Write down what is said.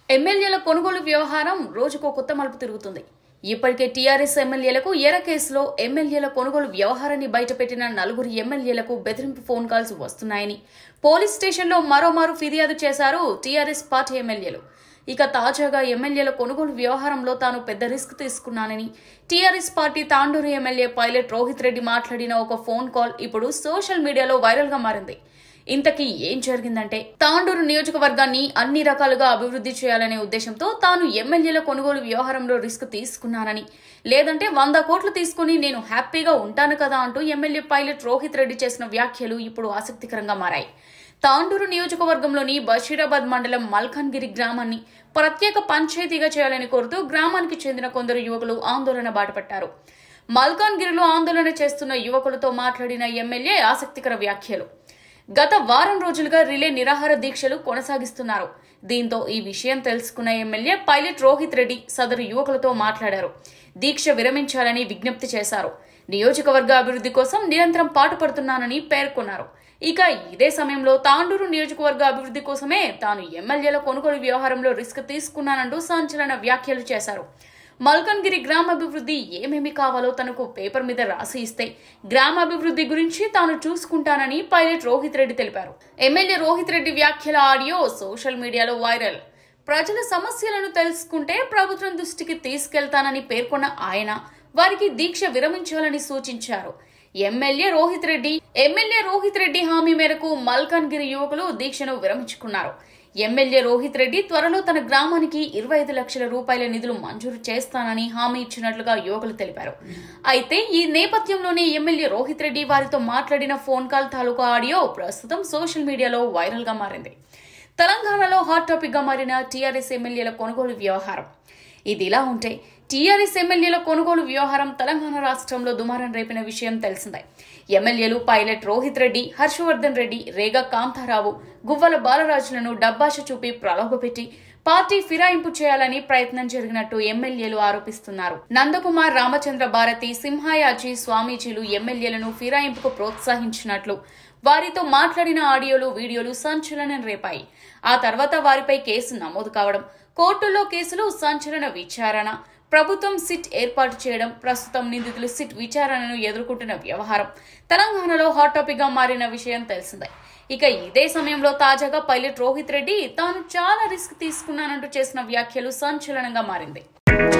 ఎమ్మెల్యేల కొనుగోలు వ్యవహారం రోజుకో కొత్త మలుపు తిరుగుతుంది ఇప్పటికే టీఆర్ఎస్ ఎమ్మెల్యేలకు ఎర కేసులో ఎమ్మెల్యేల కొనుగోలు వ్యవహారాన్ని బయటపెట్టిన నలుగురు ఎమ్మెల్యేలకు బెదిరింపు ఫోన్ కాల్స్ వస్తున్నాయని పోలీస్ స్టేషన్లో మరోమారు ఫిర్యాదు చేశారు టీఆర్ఎస్ పార్టీ ఎమ్మెల్యేలు ఇక తాజాగా ఎమ్మెల్యేల కొనుగోలు వ్యవహారంలో తాను పెద్ద రిస్క్ తీసుకున్నానని TRS party Tandur MLA pilot Rohit Reddy మాట్లాడిన ఒక ఫోన్ కాల్ ఇప్పుడు సోషల్ మీడియాలో వైరల్ గా మారింది ఇంతకీ ఏం జరిగిందంటే తాండూరు నియోజకవర్గాన్ని అన్ని రకాలుగా అభివృద్ధి చేయాలనే ఉద్దేశంతో తాను ఎమ్మెల్యేల కొనుగోలు వ్యవహారంలో రిస్క్ తీసుకున్నానని లేదంటే వంద కోట్లు తీసుకుని నేను హ్యాపీగా ఉంటాను కదా అంటూ ఎమ్మెల్యే పైలట్ రోహిత్ రెడ్డి చేసిన వ్యాఖ్యలు ఇప్పుడు ఆసక్తికరంగా మారాయి తాండూరు నియోజకవర్గంలోని బషీరాబాద్ మండలం మల్కన్గిరి గ్రామాన్ని ప్రత్యేక పంచాయతీగా చేయాలని కోరుతూ గ్రామానికి చెందిన కొందరు యువకులు ఆందోళన బాటపట్టారు మల్కాన్గిరిలో ఆందోళన చేస్తున్న యువకులతో మాట్లాడిన ఎమ్మెల్యే ఆసక్తికర వ్యాఖ్యలు గత వారం రోజులుగా రిలే నిరాహార దీక్షలు కొనసాగిస్తున్నారు దీంతో ఈ విషయం తెలుసుకున్న ఎమ్మెల్యే పైలట్ రోహిత్ రెడ్డి సదరు యువకులతో మాట్లాడారు దీక్ష విరమించాలని విజ్ఞప్తి చేశారు నియోజకవర్గ అభివృద్ధి కోసం నిరంతరం పాటుపడుతున్నానని పేర్కొన్నారు ఇక ఇదే సమయంలో తాండూరు నియోజకవర్గ అభివృద్ధి కోసమే తాను ఎమ్మెల్యేల కొనుగోలు వ్యవహారంలో రిస్క్ తీసుకున్నానంటూ సంచలన వ్యాఖ్యలు చేశారు మల్కన్గిరి గ్రామాభివృద్ధి ఏమేమి కావాలో తనకు పేపర్ మీద రాసి ఇస్తే గ్రామాభివృద్ధి గురించి తాను చూసుకుంటానని పైలట్ రోహిత్ రెడ్డి తెలిపారు ఎమ్మెల్యే రోహిత్ రెడ్డి వ్యాఖ్యల ఆడియో సోషల్ మీడియాలో వైరల్ ప్రజల సమస్యలను తెలుసుకుంటే ప్రభుత్వం దృష్టికి తీసుకెళ్తానని పేర్కొన్న ఆయన వారికి దీక్ష విరమించాలని సూచించారు ఎమ్మెల్యే రోహిత్ రెడ్డి ఎమ్మెల్యే రోహిత్ రెడ్డి హామీ మేరకు మల్కన్గిరి యువకులు దీక్షను విరమించుకున్నారు ఎమ్మెల్యే రోహిత్ రెడ్డి త్వరలో తన గ్రామానికి ఇరవై ఐదు లక్షల రూపాయల నిధులు మంజూరు చేస్తానని హామీ ఇచ్చినట్లుగా యువకులు తెలిపారు అయితే ఈ నేపథ్యంలోనే ఎమ్మెల్యే రోహిత్ రెడ్డి వారితో మాట్లాడిన ఫోన్ కాల్ తాలూకా ఆడియో ప్రస్తుతం సోషల్ మీడియాలో వైరల్ గా మారింది తెలంగాణలో హాట్ టాపిక్ గా మారిన టీఆర్ఎస్ ఎమ్మెల్యేల కొనుగోలు వ్యవహారం ఇది ఇలా ఉంటే టీఆర్ఎస్ ఎమ్మెల్యేల కొనుగోలు వ్యవహారం తెలంగాణ రాష్ట్రంలో దుమారం రేపిన విషయం తెలిసిందే ఎమ్మెల్యేలు పైలట్ రోహిత్ రెడ్డి హర్షవర్ధన్ రెడ్డి రేగా కాంతారావు గువ్వల బాలరాజులను డబ్బాష చూపి ప్రలోభపెట్టి పార్టీ ఫిరాయింపు చేయాలని ప్రయత్నం జరిగినట్టు ఎమ్మెల్యేలు ఆరోపిస్తున్నారు నందకుమార్ రామచంద్ర భారతి సింహాయాజీ స్వామీజీలు ఎమ్మెల్యేలను ఫిరాయింపుకు ప్రోత్సహించినట్లు వారితో మాట్లాడిన ఆడియోలు వీడియోలు సంచలనం రేపాయి ఆ తర్వాత వారిపై కేసు నమోదు కావడం కోర్టులో కేసులు సంచలన విచారణ ప్రభుత్వం సిట్ ఏర్పాటు చేయడం ప్రస్తుతం నిందితులు సిట్ విచారణను ఎదుర్కొంటున్న వ్యవహారం తెలంగాణలో హాట్ టాపిక్ గా మారిన విషయం తెలిసిందే ఇక ఇదే సమయంలో తాజాగా పైలట్ రోహిత్ రెడ్డి తాను చాలా రిస్క్ తీసుకున్నానంటూ చేసిన వ్యాఖ్యలు సంచలనంగా మారింది